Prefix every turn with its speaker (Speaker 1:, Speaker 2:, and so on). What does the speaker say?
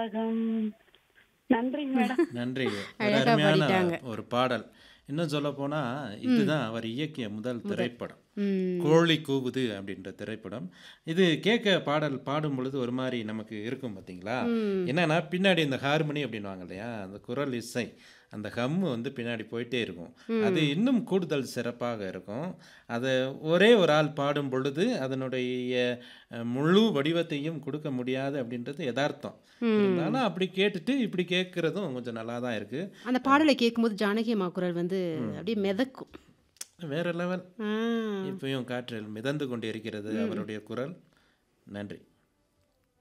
Speaker 1: ராகம் நன்றிங்க மேடம்
Speaker 2: நன்றி ஒரு
Speaker 3: அழகா
Speaker 2: அருமையான
Speaker 3: பாடிட்டாங்க.
Speaker 2: ஒரு பாடல் இன்னும் சொல்ல போனா இதுதான் அவர் இயக்கிய முதல் திரைப்படம்
Speaker 3: ம்
Speaker 2: கோழி கூவுது அப்படின்ற திரைப்படம் இது கேட்க பாடல் பாடும் பொழுது ஒரு மாதிரி நமக்கு இருக்கும் பார்த்தீங்களா என்னன்னா பின்னாடி இந்த ஹார்மோனி அப்படின்வாங்க இல்லையா அந்த குரல் இசை அந்த ஹம் வந்து பின்னாடி போயிட்டே இருக்கும் அது இன்னும் கூடுதல் சிறப்பாக இருக்கும் அதை ஒரே ஒரு ஆள் பாடும் பொழுது அதனுடைய அஹ், முழு வடிவத்தையும் கொடுக்க முடியாது அப்படின்றது யதார்த்தம் இருந்தாலும் அப்படி கேட்டுட்டு இப்படி கேட்கறதும் கொஞ்சம் நல்லா தான் இருக்கு
Speaker 3: அந்த பாடலை கேட்கும்போது ஜானகி அம்மா குரல் வந்து அப்படியே மிதக்கும்
Speaker 2: வேற லெவல்
Speaker 3: ஆ
Speaker 2: இப்பயும் காற்றில் மிதந்து கொண்டிருக்கிறது அவருடைய குரல் நன்றி